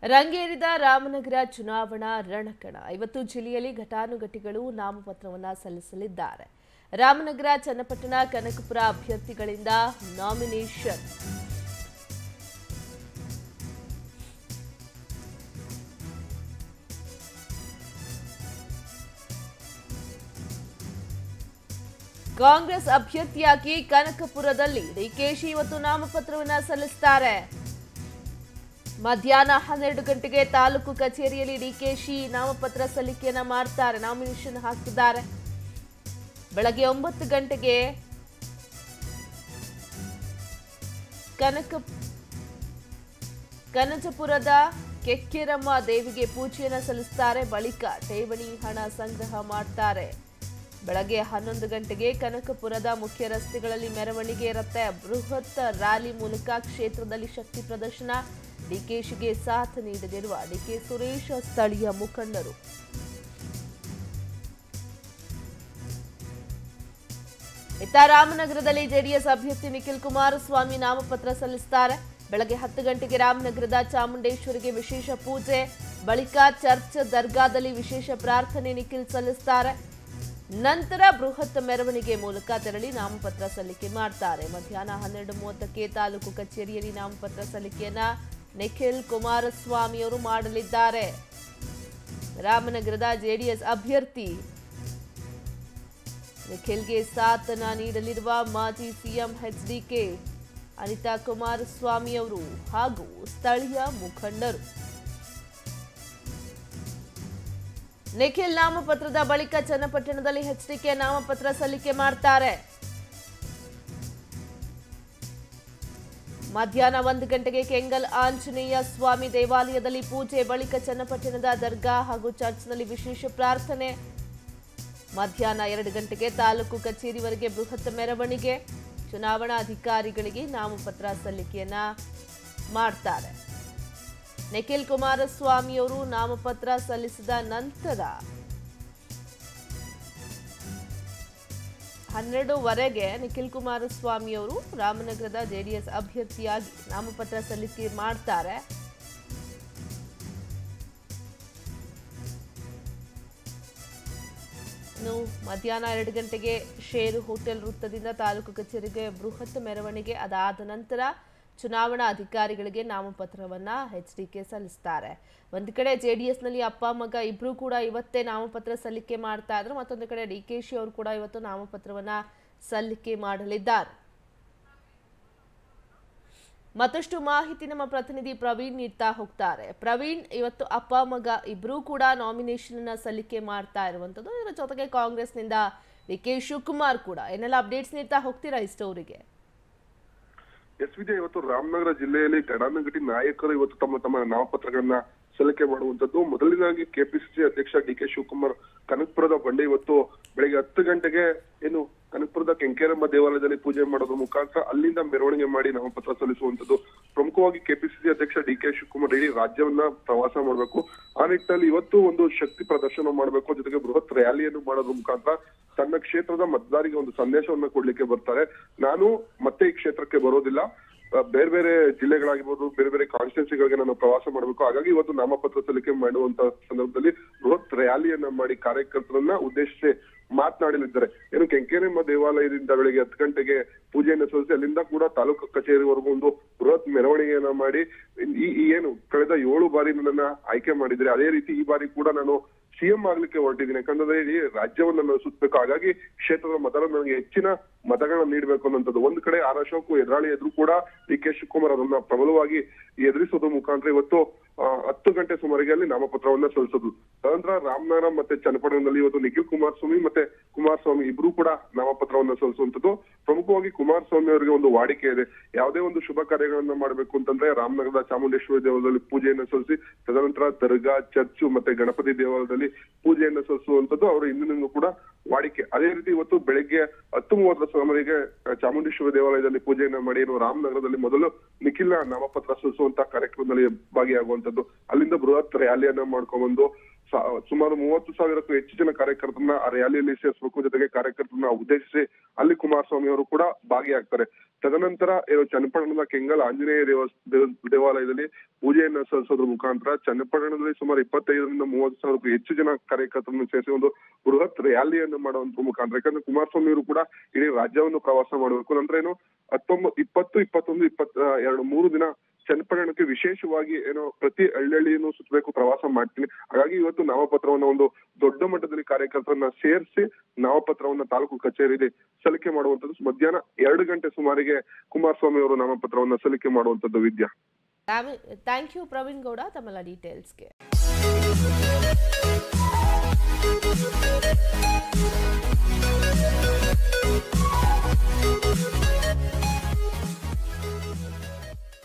ರಂಗೇರಿದ ರಾಮನಗರ ಚುನಾವಣಾ ರಣಕಣ ಇವತ್ತು ಜಿಲ್ಲೆಯಲ್ಲಿ ಘಟಾನುಘಟಿಗಳು ನಾಮಪತ್ರವನ್ನ ಸಲ್ಲಿಸಲಿದ್ದಾರೆ ರಾಮನಗರ ಚನ್ನಪಟ್ಟಣ ಕನಕಪುರ ಅಭ್ಯರ್ಥಿಗಳಿಂದ ನಾಮಿನೇಷನ್ ಕಾಂಗ್ರೆಸ್ ಅಭ್ಯರ್ಥಿಯಾಗಿ ಕನಕಪುರದಲ್ಲಿ ಡಿಕೆಶಿ ಇವತ್ತು ನಾಮಪತ್ರವನ್ನ ಸಲ್ಲಿಸುತ್ತಾರೆ ಮಧ್ಯಾಹ್ನ ಹನ್ನೆರಡು ಗಂಟೆಗೆ ತಾಲೂಕು ಕಚೇರಿಯಲ್ಲಿ ಡಿಕೆಶಿ ನಾಮಪತ್ರ ಸಲ್ಲಿಕೆಯನ್ನ ಮಾಡ್ತಾರೆ ನಾಮಿನೇಷನ್ ಹಾಕಿದ್ದಾರೆ ಬೆಳಗ್ಗೆ ಒಂಬತ್ತು ಗಂಟೆಗೆ ಕನಕ ಕನಜಪುರದ ಕೆಕ್ಕೆರಮ್ಮ ದೇವಿಗೆ ಪೂಜೆಯನ್ನ ಸಲ್ಲಿಸುತ್ತಾರೆ ಬಳಿಕ ಠೇವಣಿ ಹಣ ಸಂಗ್ರಹ ಮಾಡ್ತಾರೆ ಬೆಳಗ್ಗೆ ಹನ್ನೊಂದು ಗಂಟೆಗೆ ಕನಕಪುರದ ಮುಖ್ಯ ರಸ್ತೆಗಳಲ್ಲಿ ಮೆರವಣಿಗೆ ಇರುತ್ತೆ ಬೃಹತ್ ರ್ಯಾಲಿ ಮೂಲಕ ಕ್ಷೇತ್ರದಲ್ಲಿ ಶಕ್ತಿ ಪ್ರದರ್ಶನ ಡಿಕೆಶಿಗೆ ಸಾಥ್ ನೀಡಲಿರುವ ಡಿಕೆ ಸುರೇಶ್ ಸ್ಥಳೀಯ ಮುಖಂಡರು ಇತ್ತ ರಾಮನಗರದಲ್ಲಿ ಜೆಡಿಎಸ್ ಅಭ್ಯರ್ಥಿ ನಿಖಿಲ್ ಕುಮಾರಸ್ವಾಮಿ ನಾಮಪತ್ರ ಸಲ್ಲಿಸುತ್ತಾರೆ ಬೆಳಗ್ಗೆ ಹತ್ತು ಗಂಟೆಗೆ ರಾಮನಗರದ ಚಾಮುಂಡೇಶ್ವರಿಗೆ ವಿಶೇಷ ಪೂಜೆ ಬಳಿಕ ಚರ್ಚ್ ದರ್ಗಾದಲ್ಲಿ ವಿಶೇಷ ಪ್ರಾರ್ಥನೆ ನಿಖಿಲ್ ಸಲ್ಲಿಸುತ್ತಾರೆ ನಂತರ ಬೃಹತ್ ಮೆರವಣಿಗೆ ಮೂಲಕ ತೆರಳಿ ನಾಮಪತ್ರ ಸಲ್ಲಿಕೆ ಮಾಡ್ತಾರೆ ಮಧ್ಯಾಹ್ನ ಹನ್ನೆರಡು ಮೂವತ್ತಕ್ಕೆ ತಾಲೂಕು ಕಚೇರಿಯಲ್ಲಿ ನಾಮಪತ್ರ ಸಲ್ಲಿಕೆಯನ್ನ ನಿಖಿಲ್ ಕುಮಾರಸ್ವಾಮಿ ಅವರು ಮಾಡಲಿದ್ದಾರೆ ರಾಮನಗರದ ಜೆಡಿಎಸ್ ಅಭ್ಯರ್ಥಿ ನಿಖಿಲ್ಗೆ ಸಾಥನ ನೀಡಲಿರುವ ಮಾಜಿ ಸಿಎಂ ಎಚ್ಡಿಕೆ ಅನಿತಾ ಕುಮಾರಸ್ವಾಮಿ ಅವರು ಹಾಗೂ ಸ್ಥಳೀಯ ಮುಖಂಡರು ನಿಖಿಲ್ ನಾಮಪತ್ರದ ಬಳಿಕ ಚನ್ನಪಟ್ಟಣದಲ್ಲಿ ಎಚ್ಡಿಕೆ ನಾಮಪತ್ರ ಸಲ್ಲಿಕೆ ಮಾಡ್ತಾರೆ ಮಧ್ಯಾಹ್ನ ಒಂದು ಗಂಟೆಗೆ ಕೆಂಗಲ್ ಆಂಜನೇಯ ಸ್ವಾಮಿ ದೇವಾಲಯದಲ್ಲಿ ಪೂಜೆ ಬಳಿಕ ಚನ್ನಪಟ್ಟಣದ ದರ್ಗಾ ಹಾಗೂ ಚರ್ಚ್ನಲ್ಲಿ ವಿಶೇಷ ಪ್ರಾರ್ಥನೆ ಮಧ್ಯಾಹ್ನ ಎರಡು ಗಂಟೆಗೆ ತಾಲೂಕು ಕಚೇರಿವರೆಗೆ ಬೃಹತ್ ಮೆರವಣಿಗೆ ಚುನಾವಣಾ ಅಧಿಕಾರಿಗಳಿಗೆ ನಾಮಪತ್ರ ಸಲ್ಲಿಕೆಯನ್ನ ಮಾಡ್ತಾರೆ ನಿಖಿಲ್ ಕುಮಾರಸ್ವಾಮಿ ಅವರು ನಾಮಪತ್ರ ಸಲ್ಲಿಸಿದ ನಂತರ ಹನ್ನೆರಡುವರೆಗೆ ನಿಖಿಲ್ ಕುಮಾರಸ್ವಾಮಿ ಅವರು ರಾಮನಗರದ ಜೆಡಿಎಸ್ ಅಭ್ಯರ್ಥಿಯಾಗಿ ನಾಮಪತ್ರ ಸಲ್ಲಿಕೆ ಮಾಡ್ತಾರೆ ಇನ್ನು ಮಧ್ಯಾಹ್ನ ಎರಡು ಗಂಟೆಗೆ ಶೇರು ಹೋಟೆಲ್ ವೃತ್ತದಿಂದ ತಾಲೂಕು ಕಚೇರಿಗೆ ಬೃಹತ್ ಮೆರವಣಿಗೆ ಅದಾದ ನಂತರ ಚುನಾವಣಾ ಅಧಿಕಾರಿಗಳಿಗೆ ನಾಮಪತ್ರವನ್ನ ಎಚ್ಡಿಕೆ ಸಲ್ಲಿಸ್ತಾರೆ ಒಂದು ಕಡೆ ಜೆಡಿಎಸ್ನಲ್ಲಿ ಅಪ್ಪ ಮಗ ಇಬ್ರು ಕೂಡ ಇವತ್ತೇ ನಾಮಪತ್ರ ಸಲ್ಲಿಕೆ ಮಾಡ್ತಾ ಇದ್ರು ಮತ್ತೊಂದು ಕಡೆ ಡಿ ಕೆ ಶಿ ಅವರು ಕೂಡ ಇವತ್ತು ನಾಮಪತ್ರವನ್ನ ಸಲ್ಲಿಕೆ ಮಾಡಲಿದ್ದಾರೆ ಮತ್ತಷ್ಟು ಮಾಹಿತಿ ನಮ್ಮ ಪ್ರತಿನಿಧಿ ಪ್ರವೀಣ್ ನೀಡ್ತಾ ಹೋಗ್ತಾರೆ ಪ್ರವೀಣ್ ಇವತ್ತು ಅಪ್ಪ ಮಗ ಇಬ್ರು ಕೂಡ ನಾಮಿನೇಷನ್ ಅನ್ನ ಸಲ್ಲಿಕೆ ಮಾಡ್ತಾ ಇರುವಂತದ್ದು ಇದರ ಜೊತೆಗೆ ಕಾಂಗ್ರೆಸ್ನಿಂದ ಡಿ ಕೆ ಶಿವಕುಮಾರ್ ಕೂಡ ಏನೆಲ್ಲ ಅಪ್ಡೇಟ್ಸ್ ನೀಡ್ತಾ ಹೋಗ್ತೀರಾ ಈ ಸ್ಟೋರಿಗೆ ಎಸ್ ವಿಜಯ್ ಇವತ್ತು ರಾಮನಗರ ಜಿಲ್ಲೆಯಲ್ಲಿ ಘಟಾನುಘಟಿ ನಾಯಕರು ಇವತ್ತು ತಮ್ಮ ತಮ್ಮ ನಾಮಪತ್ರಗಳನ್ನ ಸಲ್ಲಿಕೆ ಮಾಡುವಂತದ್ದು ಮೊದಲನೇದಾಗಿ ಕೆಪಿಸಿಸಿ ಅಧ್ಯಕ್ಷ ಡಿ ಕೆ ಶಿವಕುಮಾರ್ ಕನಕಪುರದ ಬಂಡೆ ಇವತ್ತು ಬೆಳಿಗ್ಗೆ ಹತ್ತು ಗಂಟೆಗೆ ಏನು ಕನಕಪುರದ ಕೆಂಕೇರಮ್ಮ ದೇವಾಲಯದಲ್ಲಿ ಪೂಜೆ ಮಾಡೋದ್ರ ಮುಖಾಂತರ ಅಲ್ಲಿಂದ ಮೆರವಣಿಗೆ ಮಾಡಿ ನಾಮಪತ್ರ ಸಲ್ಲಿಸುವಂತದ್ದು ಪ್ರಮುಖವಾಗಿ ಕೆಪಿಸಿಸಿ ಅಧ್ಯಕ್ಷ ಡಿ ಕೆ ಶಿವಕುಮಾರ್ ಇಡೀ ರಾಜ್ಯವನ್ನ ಪ್ರವಾಸ ಮಾಡಬೇಕು ಆ ನಿಟ್ಟಿನಲ್ಲಿ ಇವತ್ತು ಒಂದು ಶಕ್ತಿ ಪ್ರದರ್ಶನ ಮಾಡಬೇಕು ಜೊತೆಗೆ ಬೃಹತ್ ರ್ಯಾಲಿಯನ್ನು ಮಾಡೋದ್ರ ಮುಖಾಂತರ ತನ್ನ ಕ್ಷೇತ್ರದ ಮತದಾರರಿಗೆ ಒಂದು ಸಂದೇಶವನ್ನ ಕೊಡ್ಲಿಕ್ಕೆ ಬರ್ತಾರೆ ನಾನು ಮತ್ತೆ ಈ ಕ್ಷೇತ್ರಕ್ಕೆ ಬರೋದಿಲ್ಲ ಆ, ಬೇರೆ ಬೇರೆ ಜಿಲ್ಲೆಗಳಾಗಿರ್ಬೋದು ಬೇರೆ ಬೇರೆ ಕಾನ್ಸ್ಟಿಟ್ಯೂನ್ಸಿಗಳಿಗೆ ನಾನು ಪ್ರವಾಸ ಮಾಡಬೇಕು ಹಾಗಾಗಿ ಇವತ್ತು ನಾಮಪತ್ರ ಸಲ್ಲಿಕೆ ಮಾಡುವಂತ ಸಂದರ್ಭದಲ್ಲಿ ಬೃಹತ್ ರ್ಯಾಲಿಯನ್ನ ಮಾಡಿ ಕಾರ್ಯಕರ್ತರನ್ನ ಉದ್ದೇಶಿಸಿ ಮಾತನಾಡಲಿದ್ದಾರೆ ಏನು ಕೆಂಕೇರಮ್ಮ ದೇವಾಲಯದಿಂದ ಬೆಳಿಗ್ಗೆ ಹತ್ತು ಗಂಟೆಗೆ ಪೂಜೆಯನ್ನು ಸಲ್ಲಿಸಿ ಅಲ್ಲಿಂದ ಕೂಡ ತಾಲೂಕು ಕಚೇರಿವರೆಗೂ ಒಂದು ಬೃಹತ್ ಮೆರವಣಿಗೆಯನ್ನ ಮಾಡಿ ಈ ಈ ಏನು ಕಳೆದ ಏಳು ಬಾರಿ ನನ್ನನ್ನ ಆಯ್ಕೆ ಮಾಡಿದ್ರೆ ಅದೇ ರೀತಿ ಈ ಬಾರಿ ಕೂಡ ನಾನು ಸಿಎಂ ಆಗ್ಲಿಕ್ಕೆ ಹೊರಟಿದ್ದೀನಿ ಯಾಕಂದ್ರೆ ಇಡೀ ರಾಜ್ಯವನ್ನ ನಾನು ಸುತ್ತಬೇಕು ಹಾಗಾಗಿ ಕ್ಷೇತ್ರದ ಮತದಾರ ನನಗೆ ಹೆಚ್ಚಿನ ಮತಗಳನ್ನ ನೀಡಬೇಕು ಅನ್ನೋಂಥದ್ದು ಒಂದ್ ಕಡೆ ಆರ್ ಅಶೋಕ್ ಎದುರಾಳಿ ಎದುರು ಕೂಡ ಡಿ ಕೆ ಶಿವಕುಮಾರ್ ಅದನ್ನ ಪ್ರಬಲವಾಗಿ ಎದುರಿಸೋದ್ರ ಮುಖಾಂತರ ಇವತ್ತು ಆ, ಹತ್ತು ಗಂಟೆ ಸುಮಾರಿಗೆ ಅಲ್ಲಿ ನಾಮಪತ್ರವನ್ನ ಸಲ್ಲಿಸೋದು ತದನಂತರ ರಾಮನಗರ ಮತ್ತೆ ಚನ್ನಪಟ್ಟಣದಲ್ಲಿ ಇವತ್ತು ನಿಖಿಲ್ ಕುಮಾರಸ್ವಾಮಿ ಮತ್ತೆ ಕುಮಾರಸ್ವಾಮಿ ಇಬ್ರು ಕೂಡ ನಾಮಪತ್ರವನ್ನ ಸಲ್ಲಿಸುವಂತದ್ದು ಪ್ರಮುಖವಾಗಿ ಕುಮಾರಸ್ವಾಮಿ ಅವರಿಗೆ ಒಂದು ವಾಡಿಕೆ ಇದೆ ಯಾವುದೇ ಒಂದು ಶುಭ ಕಾರ್ಯಗಳನ್ನ ಮಾಡಬೇಕು ಅಂತಂದ್ರೆ ರಾಮನಗರದ ಚಾಮುಂಡೇಶ್ವರಿ ದೇವಾಲಯದಲ್ಲಿ ಪೂಜೆಯನ್ನ ಸಲ್ಲಿಸಿ ತದನಂತರ ದರ್ಗಾ ಚರ್ಚು ಮತ್ತೆ ಗಣಪತಿ ದೇವಾಲಯದಲ್ಲಿ ಪೂಜೆಯನ್ನ ಸಲ್ಲಿಸುವಂತದ್ದು ಅವರು ಇಂದಿನಿಂದ ಕೂಡ ವಾಡಿಕೆ ಅದೇ ರೀತಿ ಇವತ್ತು ಬೆಳಗ್ಗೆ ಹತ್ತು ಮೂವತ್ತರ ಸುಮಾರಿಗೆ ಚಾಮುಂಡೇಶ್ವರಿ ದೇವಾಲಯದಲ್ಲಿ ಪೂಜೆಯನ್ನ ಮಾಡಿ ಏನು ರಾಮನಗರದಲ್ಲಿ ಮೊದಲು ನಿಖಿಲ್ನ ನಾಮಪತ್ರ ಸಲ್ಲಿಸುವಂತ ಕಾರ್ಯಕ್ರಮದಲ್ಲಿ ಭಾಗಿಯಾಗುವಂತದ್ದು ಅಲ್ಲಿಂದ ಬೃಹತ್ ರ್ಯಾಲಿಯನ್ನ ಮಾಡ್ಕೊಂಡ್ಬಂದು ಸಾ- ಸುಮಾರು ಮೂವತ್ತು ಸಾವಿರಕ್ಕೂ ಹೆಚ್ಚು ಜನ ಕಾರ್ಯಕರ್ತರನ್ನ ಆ ರ್ಯಾಲಿಯಲ್ಲಿ ಸೇರಿಸಬೇಕು ಜೊತೆಗೆ ಕಾರ್ಯಕರ್ತರನ್ನ ಉದ್ದೇಶಿಸಿ ಅಲ್ಲಿ ಕುಮಾರಸ್ವಾಮಿ ಅವರು ಕೂಡ ಭಾಗಿಯಾಗ್ತಾರೆ ತದನಂತರ ಏನು ಚನ್ನಪಟ್ಟಣದ ಕೆಂಗಲ್ ಆಂಜನೇಯ ದೇವಸ್ ದೇವ- ದೇವಾಲಯದಲ್ಲಿ ಪೂಜೆಯನ್ನ ಸಲ್ಲಿಸೋದ್ರ ಮುಖಾಂತರ ಚನ್ನಪಟ್ಟಣದಲ್ಲಿ ಸುಮಾರು ಇಪ್ಪತ್ತೈದರಿಂದ ಮೂವತ್ತು ಸಾವಿರಕ್ಕೂ ಹೆಚ್ಚು ಜನ ಕಾರ್ಯಕರ್ತರನ್ನು ಸೇರಿಸಿ ಒಂದು ಬೃಹತ್ ರ್ಯಾಲಿಯನ್ನು ಮಾಡುವಂತ ಮುಖಾಂತರ ಯಾಕಂದ್ರೆ ಕುಮಾರಸ್ವಾಮಿ ಅವರು ಕೂಡ ಇಡೀ ರಾಜ್ಯವನ್ನು ಪ್ರವಾಸ ಮಾಡಬೇಕು ನಂತರ ಏನು ಹತ್ತೊಂಬತ್ತು ಇಪ್ಪತ್ತು ಇಪ್ಪತ್ತೊಂದು ಇಪ್ಪತ್ತ ಎರಡು ಮೂರು ದಿನ ಚನ್ನಪಟ್ಟಣಕ್ಕೆ ವಿಶೇಷವಾಗಿ ಏನೋ ಪ್ರತಿ ಹಳ್ಳಿಯನ್ನು ಸುತ್ತಬೇಕು ಪ್ರವಾಸ ಮಾಡ್ತೀನಿ ಹಾಗಾಗಿ ಇವತ್ತು ನಾಮಪತ್ರವನ್ನ ಒಂದು ದೊಡ್ಡ ಮಟ್ಟದಲ್ಲಿ ಕಾರ್ಯಕರ್ತರನ್ನ ಸೇರಿಸಿ ನಾಮಪತ್ರವನ್ನ ತಾಲೂಕು ಕಚೇರಿಯಲ್ಲಿ ಸಲ್ಲಿಕೆ ಮಾಡುವಂತದ್ದು ಮಧ್ಯಾಹ್ನ ಎರಡು ಗಂಟೆ ಸುಮಾರಿಗೆ ಕುಮಾರಸ್ವಾಮಿ ಅವರು ನಾಮಪತ್ರವನ್ನ ಸಲ್ಲಿಕೆ ಮಾಡುವಂತದ್ದು ವಿದ್ಯಾ ಥ್ಯಾಂಕ್ ಯು ಪ್ರವೀಣ್ ಗೌಡ ತಮ್ಮೆಲ್ಲ ಡೀಟೇಲ್ಸ್ಗೆ